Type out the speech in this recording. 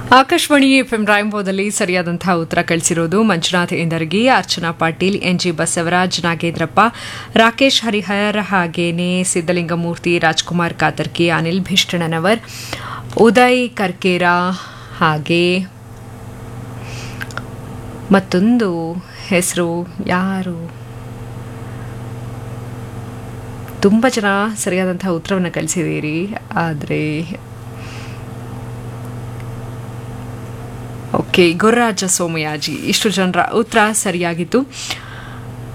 Akashvani FM ರಾಯಂಬೋದಲ್ಲಿ ಸರಿಯಾದಂತಹ ಉತ್ತರ ಕಳಿಸಿರೋದು ಮಂಜುನಾಥ್ ಇಂದರ್ಗಿ ಅರ್ಚನಾ ಪಾಟೀಲ್ ಎನ್ಜಿ ಬಸವರಾಜ್ ನಾಗೇಂದ್ರಪ್ಪ ರಾಕೇಶ್ ಹರಿಹರ್ ಹಾಗೇನೆ ಸಿದ್ದಲಿಂಗಮೂರ್ತಿ ರಾಜ್ಕುಮಾರ್ ಕಾತರ್ಕಿ ಅನಿಲ್ ಭಿಷ್ಟಣನವರ್ ಉದಯ್ ಕರ್ಕೇರ ಹಾಗೆ ಮತ್ತೊಂದು ಹೆಸರು ಯಾರು ತುಂಬ ಜನ ಸರಿಯಾದಂತಹ ಉತ್ತರವನ್ನು ಕಳಿಸಿದ್ದೀರಿ ಆದರೆ ಓಕೆ ಗುರುರಾಜ ಸೋಮಯಾಜಿ ಇಷ್ಟು ಜನರ ಉತ್ತರ ಸರಿಯಾಗಿತ್ತು